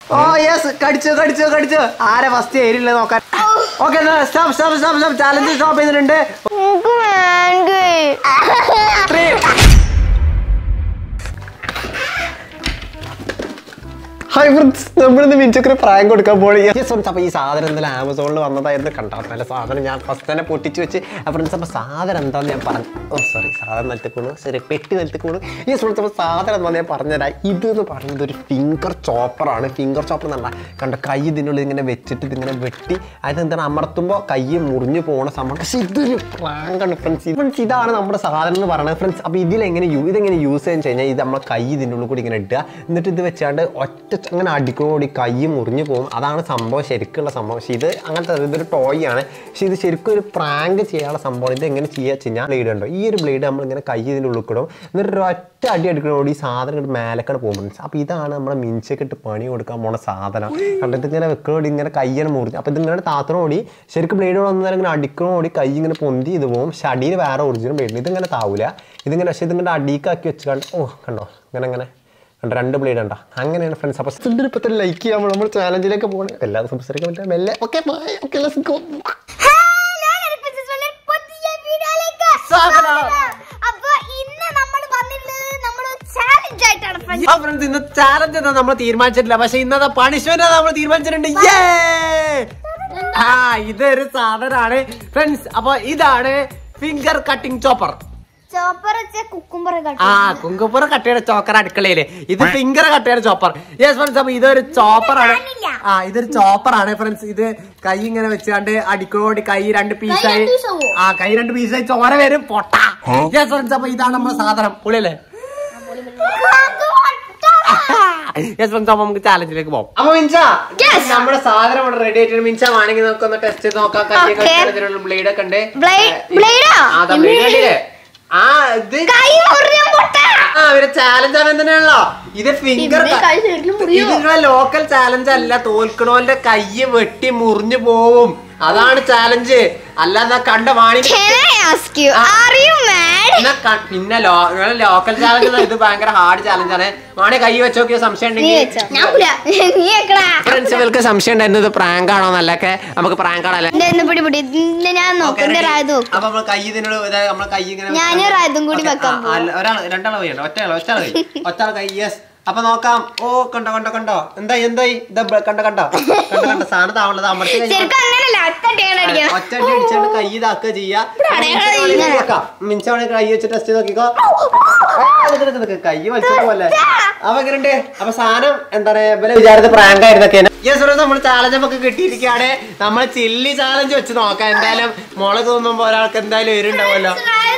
ഓ yes കടിച്ചു കടിച്ചു കടിച്ചു ആരെ ഫസ്റ്റ് ഏരിയില്ല നോക്കാൻ okay stop stop stop stop challenge stop ചെയ്തിട്ടുണ്ട് Three. ഹായ് ഫ്രണ്ട്സ് നമ്മളിന്ന് മിനിച്ചൊക്കെ പ്രായം കൊടുക്കാൻ പോയി യെസ് ഫ്രണ്ട്സ് അപ്പോൾ ഈ സാധനം ഇന്നലെ ആമസോണിൽ വന്നതായിരുന്നു കണ്ടാൽ നല്ല സാധനം ഞാൻ ഫസ്റ്റ് തന്നെ പൊട്ടിച്ച് വെച്ച് ഫ്രണ്ട്സ് അപ്പോൾ സാധനം എന്താണെന്ന് ഞാൻ പറഞ്ഞു ഓ സോറി സാധനം നിലത്ത് വീണു സോറി പെട്ടി നിലത്ത് വീണു യെസ് ഫ്രണ്ട്സ് അപ്പോൾ സാധനം എന്താണെന്ന് ഞാൻ പറഞ്ഞുതരാം ഇത് എന്ന് പറയുന്നത് ഒരു ഫിംഗർ ചോപ്പറാണ് ഫിംഗർ ചോപ്പർ എന്ന് പറഞ്ഞാൽ കണ്ട കൈ ഇതിനുള്ളിൽ ഇങ്ങനെ വെച്ചിട്ട് ഇതിങ്ങനെ വെട്ടി അത് എന്താണ് അമർത്തുമ്പോൾ കൈ മുറിഞ്ഞു പോണ സംഭവം പക്ഷേ ഇതൊരു പ്രാങ്കാണ് ഫ്രണ്ട്സ് ഫ്രണ്ട്സ് ഇതാണ് നമ്മുടെ സാധനം എന്ന് പറയുന്നത് ഫ്രണ്ട്സ് അപ്പോൾ ഇതിലെങ്ങനെ യൂ ഇതെങ്ങനെ യൂസ് ചെയ്യാൻ കഴിഞ്ഞാൽ ഇത് നമ്മളെ കൈ ഇതിൻ്റെ ഉള്ളിൽ കൂടി ഇങ്ങനെ ഇടുക എന്നിട്ട് ഇത് വെച്ചാണ്ട് ഒറ്റ അങ്ങനെ അടിക്കോടി കൈ മുറിഞ്ഞു പോകും അതാണ് സംഭവം ശരിക്കുള്ള സംഭവം പക്ഷേ ഇത് അങ്ങനത്തെ ഇതൊരു ടോയ് ആണ് പക്ഷേ ഇത് ശരിക്കും ഒരു പ്രാങ്ക് ചെയ്യാനുള്ള സംഭവം ഇത് എങ്ങനെ ചെയ്യുക വെച്ച് കഴിഞ്ഞാൽ ബ്ലേഡ് ഉണ്ടോ ഈ ഒരു ബ്ലേഡ് നമ്മൾ ഇങ്ങനെ കൈ ഇതിൻ്റെ ഉള്ളിൽ കിടും എന്നിട്ട് ഒരു ഒറ്റ അടി അടിക്കണോടി ഈ സാധനം ഇങ്ങോട്ട് മേലക്കാണ് പോകുന്നത് അപ്പോൾ ഇതാണ് നമ്മുടെ മിഞ്ചൊക്കെ ഇട്ട് പണി കൊടുക്കാൻ പോണ സാധനം കണ്ടിട്ട് ഇങ്ങനെ വെക്കണോടി ഇങ്ങനെ കയ്യാണ് മുറിഞ്ഞു അപ്പോൾ ഇതിങ്ങനെ താത്തണോടി ശരിക്കും ബ്ലേഡ് വന്നാൽ ഇങ്ങനെ അടിക്കണോടി കൈ ഇങ്ങനെ പൊന്തി ഇത് പോകും പക്ഷേ അടിയിൽ വേറെ ഒറിജിനൽ ബ്ലേഡ് ഇതിങ്ങനെ താവൂല ഇതിങ്ങനെ പക്ഷേ ഇതിങ്ങനെ അടിക്കാക്കി വെച്ച് കണ്ട് ഓ കണ്ടോ ഇങ്ങനെ ഇങ്ങനെ കണ്ടോ രണ്ട് ബ്ലേഡ് ഉണ്ടോ അങ്ങനെയാണ് ഫ്രണ്ട്സ് അപ്പോൾ ഇതിന് ഇപ്പോൾ തന്നെ ലൈക്ക് ചെയ്യാൻ നമ്മൾ ചാലഞ്ചിലേക്ക് പോകണം എല്ലാവരും സംസാരിക്കാൻ പറ്റില്ല മെല്ലെ okay bye okay let's go അപ്പൊ ഇന്ന് നമ്മൾ വന്നിട്ടുള്ളത് നമ്മൾ ചാലഞ്ച് ആയിട്ടാണ് friends. ആ ഫ്രണ്ട്സ് ഇന്ന് ചാലഞ്ച് എന്താ നമ്മൾ തീരുമാനിച്ചിട്ടില്ല പക്ഷെ ഇന്നത്തെ പണിഷ്മെന്റ് നമ്മൾ തീരുമാനിച്ചിട്ടുണ്ട് Yay! ആ ഇതൊരു സാധനമാണ് ഫ്രണ്ട്സ് അപ്പൊ ഇതാണ് ഫിംഗർ കട്ടിംഗ് ചോപ്പർ ചോപ്പർ വെച്ച കുക്കുംബർ ആ കുങ്കുപ്പുറ കട്ടയുടെ ചോക്കർ അടുക്കളയില് ഇത് ഫിംഗർ കട്ടയുടെ ചോപ്പർ യെസ് ഫ്രണ്ട്സ് അപ്പൊ ഇതൊരു ചോപ്പറാണ് കാണില്ല. ആ ഇതൊരു ചോപ്പറാണ് ഫ്രണ്ട്സ് ഇത് കൈ ഇങ്ങനെ വെച്ചാണ്ട് അടിക്കോടി കൈ രണ്ട് പീസായി രണ്ട് പീസാവോ? ആ കൈ രണ്ട് പീസായി ചോര വരും പൊട്ട യെസ് ഫ്രണ്ട്സ് അപ്പൊ ഇതാണ് നമ്മുടെ സാധനം പൊളിയല്ലേ യെസ് ഫ്രണ്ട്സ് അപ്പൊ നമുക്ക് ചാലഞ്ചിലേക്ക് പോകാം അപ്പൊ മിൻസ Yes. നമ്മുടെ സാധനം ഇവിടെ റെഡി ആയിട്ട് മിൻസ വേണമെങ്കിൽ നമുക്ക് ഒന്ന് ടെസ്റ്റ് ചെയ്ത് നോക്കാം Okay. ബ്ലേഡ് ഒക്കെ ഉണ്ട് Blade- blade ആ? ആ ബ്ലേഡ് കണ്ടില്ലേ ആ ഇത് കൈ മുറിഞ്ഞ പൊട്ട ആ ഒരു ചാലഞ്ച് അവൻ തന്നെയാണല്ലോ ഇത് ഫിംഗർ ഇതിന്റെ കൈ ശരിക്കും മുറിയോ? ഇതിനുള്ള ലോക്കൽ ചാലഞ്ച് അല്ല തോൽക്കണോന്റെ കൈ വെട്ടി മുറിഞ്ഞു പോവും അതാണ് ചാലഞ്ച് അല്ലാതെ കണ്ട വാണി Can I ask you, are you mad? എന്നാ ക- പിന്നെ ലോക്കൽ ചാലഞ്ച് ഇത് ഭയങ്കര ഹാർഡ് ചാലഞ്ച് ആണ് വാണി കൈ വെച്ച് നോക്കിയ സംശയം നീ വെച്ചോ ഞാൻ പുല നീ വെക്കടാ ഫ്രണ്ട്സുകൾക്ക് സംശയം ഉണ്ടായിരുന്നു ഇത് പ്രാങ്ക് ആണോ എന്നല്ലൊക്കെ നമുക്ക് പ്രാങ്ക് ആണല്ലേ എന്റെ ഒന്ന് പിടി പിടി ഇതിന്റെ ഞാൻ നോക്കണ്ട റായതു അപ്പൊ നമ്മൾ കൈ ഇതിനോട് നമ്മളെ കൈ ഇങ്ങനെ ഞാനും റായതും കൂടി വെക്കാൻ പോകും ഒരാൾ രണ്ടാൾ കൈ ഉണ്ടോ ഒറ്റയാൾ ഒറ്റയാൾ കൈ ഒറ്റയാൾ കൈ യെസ് അപ്പൊ നോക്കാം ഓ കണ്ടോ കണ്ടോ കണ്ടോ എന്തായി എന്തായി ഇതാ ബ- കണ്ടോ കണ്ടോ കണ്ടോ കണ്ടോ സാധനം താവണത് അമർത്തി കഴിഞ്ഞാ- ശരിക്കും അങ്ങനല്ല ഒറ്റയാണ് അടിക്കണം ഒറ്റടി അടിച്ചാണ്ട് കൈ ഇതാക്കുക ചെയ്യാ അടയാളം ഇങ്ങനെ. മിനിച്ചാണ് കൈ വെച്ച് ടെസ്റ്റ് ചെയ്ത് നോക്കിക്കോ ആ, നിക്ക് നിക്ക് നിക്ക്. കൈ വലിച്ചു പോലെ അപ്പൊ എങ്ങനെയുണ്ട് അപ്പൊ സാധനം എന്താണ് ഇവലെ വിചാരത്തിൽ പ്രാങ്ക് ആയിരുന്നൊക്കെ നമ്മൾ ചാലഞ്ച് ഒക്കെ കിട്ടിയിരിക്കുകയാണ് നമ്മൾ ചില്ലി ചാലഞ്ച് വെച്ച് നോക്കാം എന്തായാലും മുളക് തോന്നുമ്പോ ഒരാൾക്ക് എന്തായാലും എരുണ്ടാവുമല്ലോ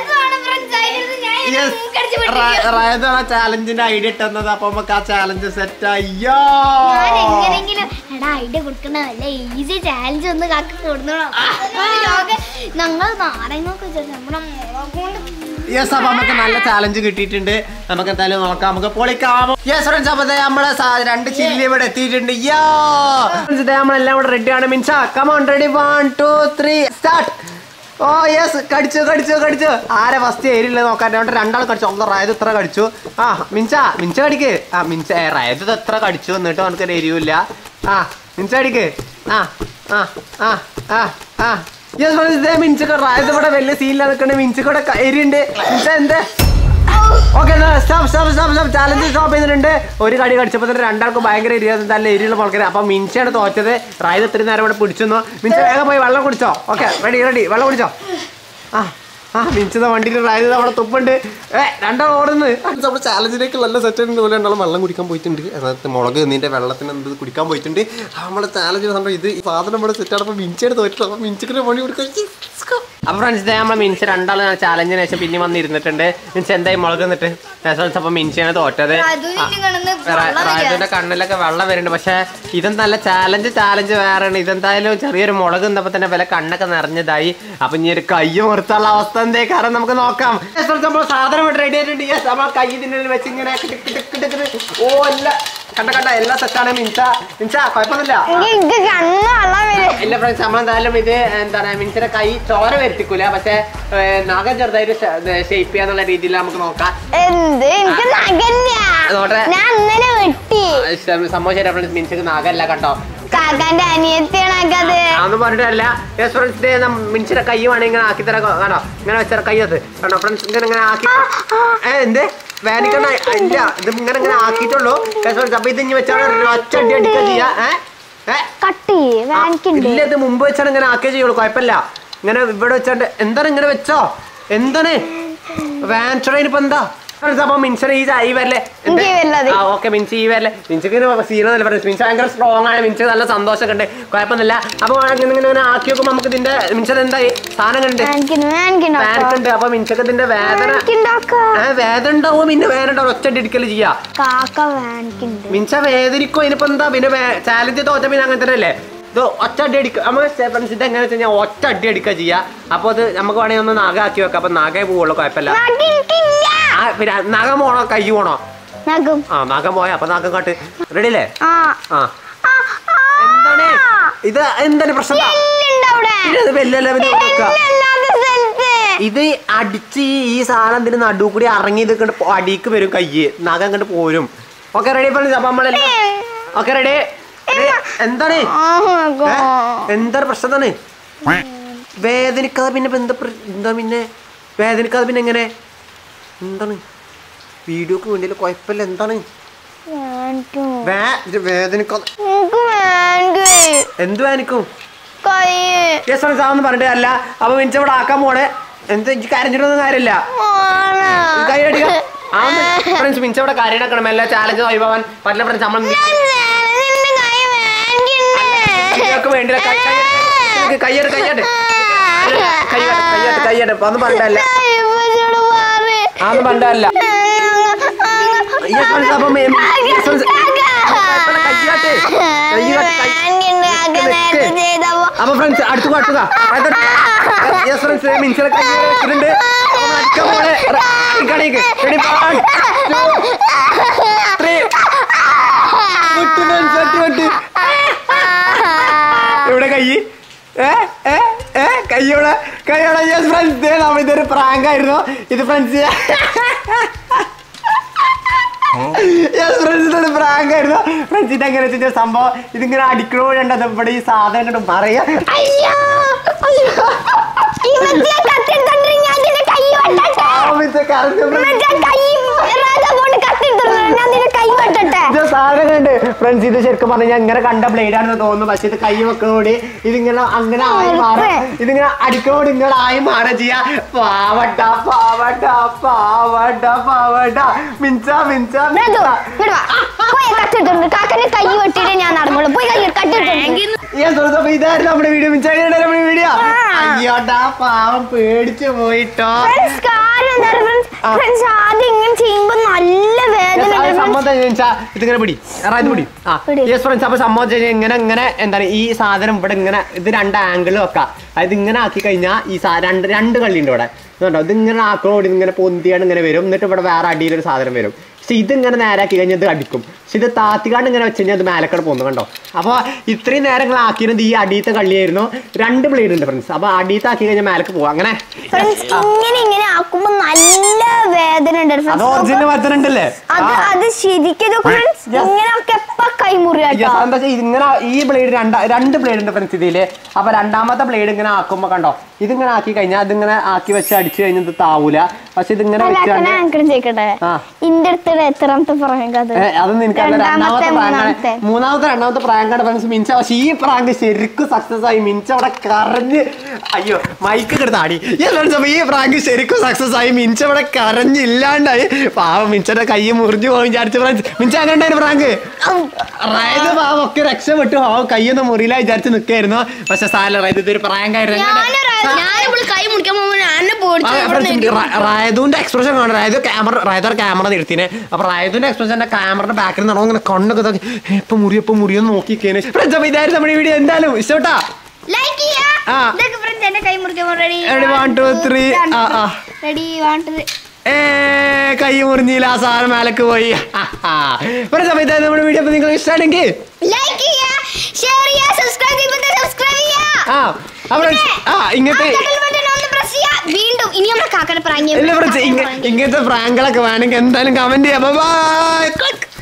റായതാണ് ചാലഞ്ചിന്റെ ഐഡിയ ഇട്ടുന്നത് അപ്പൊ നമുക്ക് ആ ചാലഞ്ച് സെറ്റ് അയ്യോ ഞാൻ എങ്ങനെങ്കിലും എടാ ഐഡിയ കൊടുക്കണ അല്ല ഈസി ചാലഞ്ച് ഒന്ന് കാക്കി കൊടുക്കണം ഞങ്ങൾ നാരങ്ങൊക്കെ വെച്ചിട്ട് നമ്മുടെ മുളക് കൊണ്ട് യെസ് അപ്പൊ നമുക്ക് നല്ല ചാലഞ്ച് കിട്ടിയിട്ടുണ്ട് നമുക്ക് എന്തായാലും നോക്കാം നമുക്ക് പൊളിക്കാം യെസ് ഫ്രണ്ട്സ് അപ്പൊ ദേ നമ്മളെ സാ- രണ്ട് ചില്ലി ഇവിടെ എത്തിയിട്ടുണ്ട് യോ നമ്മളെല്ലാം ഇവിടെ റെഡിയാണ് Minsa come on ready one two three start ഓ യെസ് കടിച്ചു കടിച്ചു കടിച്ചു ആരെ ഫസ്റ്റ് ഏരിയില്ല നോക്കാൻ രണ്ട് രണ്ടാൾ കടിച്ചു ഒന്ന് റായത് ഇത്ര കടിച്ചു ആ മിൻസ മിൻസ കടിക്ക് ആ മിൻസ ഏ, റായത് ഇത് എത്ര കടിച്ചു എന്നിട്ട് നമുക്ക് എരിവില്ല ആ മിൻസ കടിക്ക് ആ ആ ആ ആ ആ യെസ് ഫ്രണ്ട്സ് ഇതേ മിൻസൊക്കെ റായത് ഇവിടെ വലിയ സീനില്ല നിൽക്കണേ മിൻസൊക്കെ എരിയുണ്ട് മിൻസ എന്തേ okay stop stop stop stop challenge stop ചെയ്തിട്ടുണ്ട് ഒരു കടി കടിച്ചപ്പോൾ തന്നെ രണ്ടാൾക്ക് ഭയങ്കര എരിയ നല്ല എരിയുള്ള പൊളക്കര അപ്പൊ മിൻച്ചയാണ് തോറ്റത് റായത് ഇത്രയും നേരം ഇവിടെ പിടിച്ചു മിൻച്ച വേഗം പോയി വെള്ളം കുടിച്ചോ ഓക്കെ റെഡി റെഡി വെള്ളം കുടിച്ചോ ആ ആ മിൻച്ചത വണ്ടിയിൽ റായത് അവിടെ തുപ്പുണ്ട് ഏ രണ്ടോ ഓടുന്നു നമ്മുടെ ചാലഞ്ചിലേക്ക് നല്ല സെറ്റ് പോലെ രണ്ടാളും വെള്ളം കുടിക്കാൻ പോയിട്ടുണ്ട് അതായത് മുളക് നിന്റെ വെള്ളത്തിന് എന്ത് കുടിക്കാൻ പോയിട്ടുണ്ട് ആ, നമ്മുടെ ചാലഞ്ച് കണ്ടോ ഇത് ഈ സാധനം നമ്മുടെ സെറ്റ് ആണപ്പോൾ മിൻച്ചയാണ് തോറ്റിട്ട് അപ്പൊ മിൻച്ചിക്കിന്റെ പണി കൊടുക്കാൻ അപ്പൊ ഫ്രണ്ട്സ് ഇതേ നമ്മളെ മിൻസ് രണ്ടാളും ചാലഞ്ചിന് ശേഷം പിന്നെ വന്നിരുന്നിട്ടുണ്ട് മിൻസ് എന്തായി മുളക് എന്നിട്ട് അപ്പൊ മിൻസിയാണ് തോറ്റത് അതും ഇനി കിടന്ന് വെള്ളം വരിക. റാജുവിന്റെ കണ്ണിലൊക്കെ വെള്ളം വരുന്നുണ്ട് പക്ഷെ ഇതും നല്ല ചാലഞ്ച് ചാലഞ്ച് വേറെയാണ് ഇതെന്തായാലും ചെറിയൊരു മുളക് നിന്നപ്പോ തന്നെ വില കണ്ണൊക്കെ നിറഞ്ഞതായി അപ്പൊ ഇനി ഒരു കൈ മുറിച്ചുള്ള അവസ്ഥ എന്തേ കാരണം നമുക്ക് നോക്കാം Yes, friends, നമ്മൾ സാധനം റെഡി ആയിട്ടുണ്ട് യെസ് നമ്മൾ കൈ ഇതിനുള്ളിൽ വെച്ച് ഇങ്ങനെ കിടുക്ക് കിടുക്ക് കിടുക്ക്. ഓ അല്ല കണ്ട കണ്ട എല്ലാ സെറ്റാണ് മിൻസ മിൻസ കുഴപ്പമൊന്നുമില്ല എനിക്ക് കണ്ണ് വെള്ളം വരും ഇല്ല ഫ്രണ്ട്സ് നമ്മളെന്തായാലും ഇത് എന്താണ് മിൻസിന്റെ കൈ ചോര വരുത്തിക്കൂല പക്ഷെ നഖം ചെറുതായിട്ട് ഷേപ്പ് ചെയ്യാന്നുള്ള രീതിയിൽ നമുക്ക് നോക്കാം എന്ത് എനിക്ക് നഗല്ല അതോട്ടെ. ഞാൻ ഇന്നലെ വെട്ടി ആ, സംഭവം ശരി ഫ്രണ്ട്സ് മിൻസിക്ക് നഖമല്ല കണ്ടോ കാക്കാന്റെ അനിയത്തിയാണ് അത് അതൊന്നും പറഞ്ഞിട്ടല്ല യെസ് ഫ്രണ്ട്സ് ഡേ മിൻസിന്റെ കൈ വേണമെങ്കിൽ ഇങ്ങനെ ആക്കി തരാം കാണോ ഇങ്ങനെ വെച്ചാൽ കൈ അത് കണ്ടോ ഫ്രണ്ട്സ് ഇങ്ങനെ ഇങ്ങനെ ആക്കി ഏ എന്ത് വേനിക്കണ്ട ഇല്ല ഇത് ഇങ്ങനെ ഇങ്ങനെ ആക്കിയിട്ടുള്ളൂ യെസ് ഫ്രണ്ട്സ് അപ്പൊ ഇത് ഇനി വെച്ചാൽ ഒറ്റ അടി അടിക്കുക ചെയ്യാ ഏ ഏ കട്ടി വാങ്ങിക്കുണ്ട് ഇല്ല ഇത് മുമ്പ് വെച്ചാണ് ഇങ്ങനെ ആക്കിയേ ചെയ്യുള്ളൂ കുഴപ്പമില്ല ഇങ്ങനെ ഇവിടെ വെച്ചാണ്ട് എന്താണ് ഇങ്ങനെ വെച്ചോ എന്താണ് വാൻചറൈൻ ഇപ്പൊ എന്താ Friends, അപ്പൊ മിൻസിന് ഈ ഈ വരല്ലേ എനിക്ക് ഈ വരല് മതി. ആ ഓക്കെ മിൻസ് ഈ വരല്ലേ മിൻസിക്ക് സീനൊന്നുമില്ല ഫ്രണ്ട്സ് മിൻസ് ഭയങ്കര സ്ട്രോങ് ആണ് മിൻസ് നല്ല സന്തോഷമൊക്കെ ഉണ്ട് കുഴപ്പമൊന്നുമില്ല അപ്പൊ ഇങ്ങനെ ഇങ്ങനെ ഇങ്ങനെ ആക്കി നോക്കുമ്പോ നമുക്ക് ഇതിന്റെ മിൻസിന് എന്തായി സാധനം കണ്ട് വാങ്ങിക്കുന്നു വാങ്ങിക്കുണ്ടോ ഉണ്ട് അപ്പൊ മിൻസൊക്കെ ഇതിന്റെ വേദന വാങ്ങിക്കുണ്ടാക്ക ഏ, വേദന ഉണ്ടാവും പിന്നെ വേദന ഉണ്ടാവും ഒറ്റ ഇടിക്കല് ചെയ്യാ കാക്ക വാങ്ങിക്കുന്നുണ്ട് മിൻസ വേദനിക്കോ ഇനിയിപ്പോ എന്താ പിന്നെ ചാലഞ്ച് തോറ്റ പിന്നെ അങ്ങനെ തന്നെ അല്ലേ ഇത് ഒറ്റ അടി അടിക്കുക നമ്മൾ ഫ്രണ്ട്സ് ഇത് എങ്ങനെ വെച്ച് കഴിഞ്ഞാൽ ഒറ്റ അടി അടിക്കുക ചെയ്യാ അപ്പോൾ അത് നമുക്ക് വേണമെങ്കിൽ ഒന്ന് നഗാക്കി വെക്കാം അപ്പൊ നഗേ പോവുള്ളൂ കുഴപ്പമില്ല നഖം എനിക്കില്ല ആ പിന്നെ നഖം പോണോ കൈ പോണോ നഖം ആ നഖം പോയാ അപ്പൊ നഖം കാട്ട് റെഡി അല്ലേ ആ ആ ആ, ആ. എന്താണ് ഇത് എന്താണ് പ്രശ്നം എന്താ? എല്ലുണ്ട് അവിടെ പിന്നെ ഇത് വെല്ലല്ല പിന്നെ ഇവിടെ വെക്കുക. എല്ലില്ലാത്ത സ്ഥലത്ത് ഇത് അടിച്ച് ഈ സാധനം ഇതിന് നടു കൂടി ഇറങ്ങി ഇത് കണ്ട് അടിക്ക് വരും കയ്യ് നഖം കണ്ട് പോരും ഓക്കെ റെഡി ഫ്രണ്ട്സ് അപ്പൊ നമ്മളെല്ലാം ഓക്കെ റെഡി എന്താണ് ആ, ഏ? എന്താണ് പ്രശ്നം എന്താണ് വേദനിക്കാതെ പിന്നെ ഇപ്പൊ എന്താ പ്ര- എന്താ പിന്നെ വേദനിക്കാതെ പിന്നെ എങ്ങനെ എന്താണ് വീഡിയോക്ക് വേണ്ടി കുഴപ്പമില്ല എന്താണ് വാങ്ങിക്കും. വേ- ഇത് വേദനിക്കാതെ എനിക്ക് വേണ്ടേ എന്ത് വേദനിക്കും കൈ യെസ് ഫ്രണ്ട്സ് ആണെന്ന് പറഞ്ഞിട്ട് അല്ല അപ്പൊ മിനിച്ച ഇവിടെ ആക്കാൻ പോണേ എന്ത് എനിക്ക് കരഞ്ഞിട്ടൊന്നും കാര്യമില്ല ആണ്. കൈയടിക്കാം ഫ്രണ്ട്സ് മിനിച്ച ഇവിടെ കാര്യമാക്കണം എല്ലാ ചാലഞ്ച് ഒഴിവാൻ പറ്റില്ല ഫ്രണ്ട്സ് നമ്മൾ ഞാൻ നിന്റെ കൈ വാങ്ങിക്കണ്ടേ? നിങ്ങൾക്ക് വേണ്ടില്ല കൈ കയ്യട് കയ്യട് കയ്യട് കയ്യട് കയ്യട് അതൊന്നും പറഞ്ഞല്ല ഞാൻ ഇപ്പച്ചോട് മാറി. അതൊന്നും പറഞ്ഞല്ല യെസ് ഫ്രണ്ട്സ് അപ്പൊ മേ- yes, friends. കുഴപ്പമില്ല, കയ്യാട്ട്. കയ്യാട്ട്, കൈ- വാങ്ങിക്കണ്ട. ആകെ നേരത്തെ ചെയ്തപ്പോ അപ്പൊ ഫ്രണ്ട്സ് അടുത്ത് കാട്ടുക യെസ് ഫ്രണ്ട്സ് മിൻസിലെ കൈ വെച്ചിട്ടുണ്ട് അപ്പൊ നമ്മൾ അടിക്കാൻ പോണേ അടിക്കണേക്ക് റെഡി വൺ ടു ത്രീ വിട്ട് friends, വെട്ട്, വെട്ട്. ഇവിടെ കൈ ഏ ഏ ഏ കയ്യോടെ കയ്യോടെ യെസ് ഫ്രണ്ട്സ് നമ്മൾ ഇതൊരു പ്രാങ്ക് ആയിരുന്നു ഇത് ഫ്രണ്ട്സ് യെസ് ഫ്രണ്ട്സ് ഇതൊരു പ്രാങ്ക് ആയിരുന്നു ഫ്രണ്ട്സ് ഇതെങ്ങനെ വെച്ചാൽ സംഭവം ഇതിങ്ങനെ അടിക്കണോ വേണ്ടത് ഇവിടെ ഈ സാധനം കണ്ട് പറയാ അയ്യോ ഇവത്തെ കത്തിട്ടുണ്ടെങ്കിൽ ഞാൻ നിന്റെ കൈ വെട്ടട്ടെ ഇവത്തെ കൈ രാജാ കൊണ്ട് കത്തിട്ടുണ്ടെങ്കിൽ ഞാൻ നിന്റെ കൈ വെട്ടട്ടെ ഇത് സാധനം കണ്ട് ഫ്രണ്ട്സ് ഇത് ശരിക്കും പറഞ്ഞാൽ ഇങ്ങനെ കണ്ട ബ്ലേഡ് ആണെന്ന് തോന്നുന്നു പക്ഷെ ഇത് കൈ വെക്കണോടി ഇതിങ്ങനെ അങ്ങനെ ആയി മാറും ഇതിങ്ങനെ അടിക്കണോടി ഇങ്ങനെ ആയി മാറുക ചെയ്യാ പാവട്ട പാവട്ട പാവട്ട പാവട്ട മിൻസ മിൻസ രാജു ഇങ്ങട് വാ പോയി കത്തിട്ടുണ്ട് കാക്കന്റെ കൈ വെട്ടിട്ട് ഞാൻ നടന്നോളൂ പോയി കൈ കത്തിട്ടുണ്ട് ഇതായിരുന്നു നമ്മുടെ വീഡിയോ മിൻസ നമ്മുടെ വീഡിയോ അയ്യോട്ടാ പാവം പേടിച്ചു പോയിട്ടോ ഫ്രണ്ട്സ് കാര്യം എന്താ ആ. ഫ്രണ്ട്സ് ആദ്യം ഇങ്ങനെ ചെയ്യുമ്പോ നല്ല വേദന ഉണ്ട് friends. സംഭവം ഇതിങ്ങനെ പിടി എറാ, ഇത് പിടി ആ പിടി. യെസ് ഫ്രണ്ട്സ് അപ്പൊ സംഭവം വെച്ച് കഴിഞ്ഞാൽ ഇങ്ങനെ ഇങ്ങനെ എന്താണ് ഈ സാധനം ഇവിടെ ഇങ്ങനെ ഇത് രണ്ട് ആംഗിൾ വെക്കാം അതായത് ഇങ്ങനെ ആക്കി കഴിഞ്ഞാൽ ഈ സാ രണ്ട് രണ്ട് കള്ളി ഉണ്ട് ഇവിടെ ഇതുണ്ടോ ഇത് ഇങ്ങനെ ആക്കണോടി ഇങ്ങനെ പൊന്തിയാണ് ഇങ്ങനെ വരും എന്നിട്ട് ഇവിടെ വേറെ അടിയിലൊരു സാധനം വരും പക്ഷെ ഇത് ഇങ്ങനെ നേരാക്കി കഴിഞ്ഞാൽ ഇത് അടിക്കും പക്ഷെ ഇത് താത്തിക്കാണ്ട് ഇങ്ങനെ വെച്ച് കഴിഞ്ഞാൽ അത് മേലക്കട പോകുന്നു കണ്ടോ അപ്പോൾ ഇത്രയും നേരം നിങ്ങൾ ആക്കിയിരുന്നത് ഈ അടിയത്തെ കള്ളിയായിരുന്നു രണ്ട് ബ്ലേഡ് ഉണ്ട് ഫ്രണ്ട്സ് അപ്പോൾ അടിയത്തെ ആക്കി കഴിഞ്ഞാൽ മേലക്ക് പോവാം അങ്ങനെ ഫ്രണ്ട്സ് ഇങ്ങനെ ഇങ്ങനെ ആക്കുമ്പോ നല്ല വേദന ഉണ്ട് അത് friends. ഒറിജിനൽ വച്ചനുണ്ടല്ലേ അത് അത് ശരിക്കും ഫ്രണ്ട്സ് ഇങ്ങനെയൊക്കെ എപ്പ കൈമുറി കേട്ടോ Yes, എന്താ വെച്ചാ ഇതിങ്ങനെ ഈ ബ്ലേഡ് രണ്ട് രണ്ട് ബ്ലേഡ് ഉണ്ട് ഫ്രണ്ട്സ് ഇതില് അപ്പൊ രണ്ടാമത്തെ ബ്ലേഡ് ഇങ്ങനെ ആക്കുമ്പോ കണ്ടോ ഇതിങ്ങനെ ആക്കി കഴിഞ്ഞാൽ ഇതിങ്ങനെ ആക്കി വെച്ച് അടിച്ചു കഴിഞ്ഞാൽ ഇത് താവൂല പക്ഷെ ഇതിങ്ങനെ വെച്ചാണ്ട് ആങ്കർ ചെയ്യട്ടെ ആ. ഇന്റെ അടുത്ത് എത്രാമത്തെ പറയാൻ അത് ഏ, അതൊന്നും എനിക്കറിയില്ല രണ്ടാമത്തെ, രണ്ടാമത്തെ മൂന്നാമത്തെ. പ്രാങ്കാണ് മൂന്നാമത്തെ രണ്ടാമത്തെ പ്രാങ്കാണ് ഫ്രണ്ട്സ് മിൻച്ച പക്ഷെ ഈ പ്രാങ്ക് ശരിക്കും സക്സസ് ആയി മിൻച്ച അവിടെ കരഞ്ഞ് അയ്യോ മൈക്ക് കിടന്ന് ആടി ഫ്രണ്ട്സ് അപ്പൊ ഈ പ്രാങ്ക് ശരിക്കും സക്സസ് ആയി മിൻച്ച അവിടെ കരഞ്ഞില്ലാണ്ടായി പാവം മിൻച്ചയുടെ കൈ മുറിഞ്ഞു പോയി വിചാരിച്ചു ഫ്രണ്ട്സ് മിൻച്ച അങ്ങനെ ഉണ്ടായിരുന്നു പ്രാങ്ക് അതായത് പാവം ഒക്കെ രക്ഷപ്പെട്ടു പാവം കൈയൊന്നും മുറിയില്ല വിചാരിച്ച് നിൽക്കായിരുന്നു പക്ഷെ സാല റൈത് ഇതൊരു പ്രാങ്ക് ആയിരുന്നു ഞാനിവിടെ കൈ മുറിക്കാൻ പോകുമ്പോ എന്നെ പോടിച്ചു റായതുന്റെ എക്സ്പ്രഷൻ കാണും റായതു ക്യാമറ റായതർ ക്യാമറ നിർത്തിനെ അപ്പൊ റായതുന്റെ എക്സ്പ്രഷന്റെ ക്യാമറയുടെ ബാക്കിൽ നിന്നോ ഇങ്ങനെ കണ്ണൊക്കെ ഇതാക്കി, എപ്പൊ മുറി എപ്പൊ മുറിയെന്ന് നോക്കിക്കേന് ഫ്രണ്ട്സ് അപ്പൊ ഇതായിരുന്നു നമ്മുടെ വീഡിയോ എന്തായാലും ഇഷ്ടപ്പെട്ടാ ലൈക്ക് ചെയ്യാ ആ. ഇതൊക്കെ ഫ്രണ്ട്സ് എന്റെ കൈ മുറിക്കാൻ ready Ready, one, two, three. ആ, ആ. റെഡി വൺ ടു ഏ കൈ മുറിഞ്ഞില്ല ആ സാധനം മേലക്ക് പോയി ഒരു സമയത്ത് നമ്മുടെ വീഡിയോ അപ്പൊ നിങ്ങൾക്ക് ഇഷ്ടമാണെങ്കിൽ ലൈക്ക് ചെയ്യുക ഷെയർ ചെയ്യുക സബ്സ്ക്രൈബ് ചെയ്യുമ്പോൾ സബ്സ്ക്രൈബ് ചെയ്യുക ആ അപ്പോൾ ആ ഇങ്ങനത്തെ ബട്ടൺ ഒന്ന് പ്രസ് ചെയ്യുക വീണ്ടും ഇനി നമ്മൾ കാക്കട പ്രാങ്ക് ഇല്ല ഫ്രണ്ട്സ് ഇങ്ങനത്തെ പ്രാങ്കളൊക്കെ വേണമെങ്കിൽ എന്തായാലും കമന്റ് ചെയ്യാം ബൈ